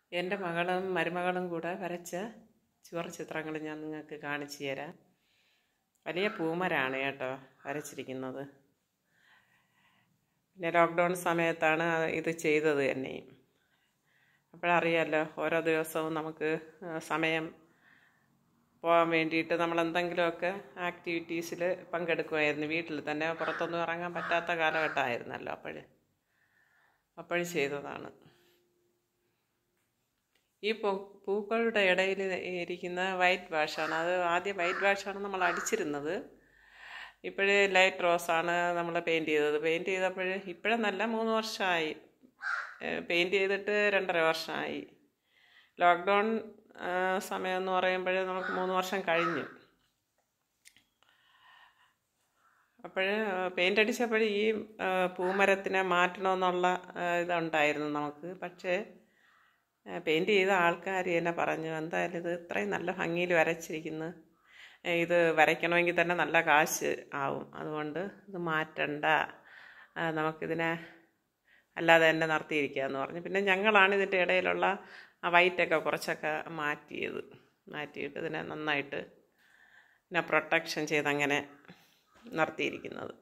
എൻ്റെ മകളും മരുമകളും കൂടെ വരച്ച ചുവർ ചിത്രങ്ങൾ ഞാൻ നിങ്ങൾക്ക് കാണിച്ചു തരാം വലിയ പൂമരാണ് കേട്ടോ വരച്ചിരിക്കുന്നത് പിന്നെ ലോക്ക്ഡൗൺ സമയത്താണ് ഇത് ചെയ്തത് തന്നെയും അപ്പോഴറിയാമല്ലോ ഓരോ ദിവസവും നമുക്ക് സമയം പോകാൻ വേണ്ടിയിട്ട് നമ്മൾ എന്തെങ്കിലുമൊക്കെ ആക്ടിവിറ്റീസിൽ പങ്കെടുക്കുമായിരുന്നു വീട്ടിൽ തന്നെ പുറത്തൊന്നും ഇറങ്ങാൻ പറ്റാത്ത കാലഘട്ടമായിരുന്നല്ലോ അപ്പോൾ അപ്പോൾ ചെയ്തതാണ് ഈ പൂ പൂക്കളുടെ ഇടയിൽ ഇരിക്കുന്ന വൈറ്റ് വാഷാണ് അത് ആദ്യം വൈറ്റ് വാഷാണ് നമ്മൾ അടിച്ചിരുന്നത് ഇപ്പോഴേ ലൈറ്റ് റോസാണ് നമ്മൾ പെയിൻറ്റ് ചെയ്തത് പെയിൻറ്റ് ചെയ്തപ്പോൾ ഇപ്പോഴെന്നല്ല മൂന്ന് വർഷമായി പെയിൻറ്റ് ചെയ്തിട്ട് രണ്ടര വർഷമായി ലോക്ക്ഡൗൺ സമയം എന്ന് പറയുമ്പോൾ നമുക്ക് മൂന്ന് വർഷം കഴിഞ്ഞു അപ്പോൾ പെയിൻ്റ് അടിച്ചപ്പോൾ ഈ പൂമരത്തിനെ മാറ്റണമെന്നുള്ള ഇതുണ്ടായിരുന്നു നമുക്ക് പക്ഷേ പെയിൻറ് ചെയ്ത ആൾക്കാർ തന്നെ പറഞ്ഞു എന്തായാലും ഇത് ഇത്രയും നല്ല ഭംഗിയിൽ വരച്ചിരിക്കുന്നു ഇത് വരയ്ക്കണമെങ്കിൽ തന്നെ നല്ല കാശ് ആവും അതുകൊണ്ട് ഇത് മാറ്റണ്ട നമുക്കിതിനെ അല്ലാതെ തന്നെ നിർത്തിയിരിക്കുകയെന്ന് പറഞ്ഞു പിന്നെ ഞങ്ങളാണ് ഇതിൻ്റെ ഇടയിലുള്ള ആ വൈറ്റൊക്കെ കുറച്ചൊക്കെ മാറ്റിയത് മാറ്റിയിട്ട് ഇതിനെ നന്നായിട്ട് പിന്നെ പ്രൊട്ടക്ഷൻ ചെയ്ത് അങ്ങനെ നിർത്തിയിരിക്കുന്നത്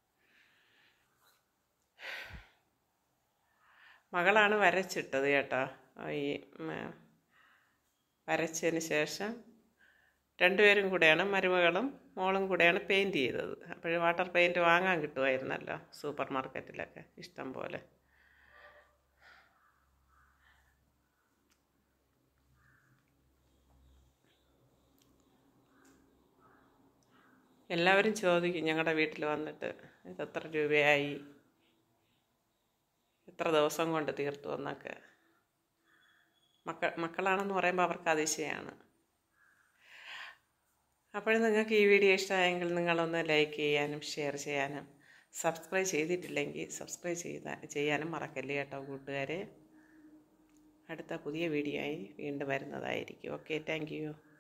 മകളാണ് വരച്ചിട്ടത് കേട്ടോ ഈ വരച്ചതിന് ശേഷം രണ്ടുപേരും കൂടെയാണ് മരുമകളും മോളും കൂടെയാണ് പെയിൻറ്റ് ചെയ്തത് അപ്പോൾ വാട്ടർ പെയിൻറ്റ് വാങ്ങാൻ കിട്ടുമായിരുന്നല്ലോ സൂപ്പർ മാർക്കറ്റിലൊക്കെ ഇഷ്ടം പോലെ എല്ലാവരും ചോദിക്കും ഞങ്ങളുടെ വീട്ടിൽ വന്നിട്ട് ഇത് എത്ര രൂപയായി എത്ര ദിവസം കൊണ്ട് തീർത്തു എന്നൊക്കെ മക്ക മക്കളാണെന്ന് പറയുമ്പോൾ അവർക്ക് അതിശയമാണ് അപ്പോൾ നിങ്ങൾക്ക് ഈ വീഡിയോ ഇഷ്ടമായെങ്കിൽ നിങ്ങളൊന്ന് ലൈക്ക് ചെയ്യാനും ഷെയർ ചെയ്യാനും സബ്സ്ക്രൈബ് ചെയ്തിട്ടില്ലെങ്കിൽ സബ്സ്ക്രൈബ് ചെയ്ത ചെയ്യാനും മറക്കല്ലേ കേട്ടോ കൂട്ടുകാരെ അടുത്ത പുതിയ വീഡിയോ ആയി വീണ്ടും വരുന്നതായിരിക്കും ഓക്കെ താങ്ക്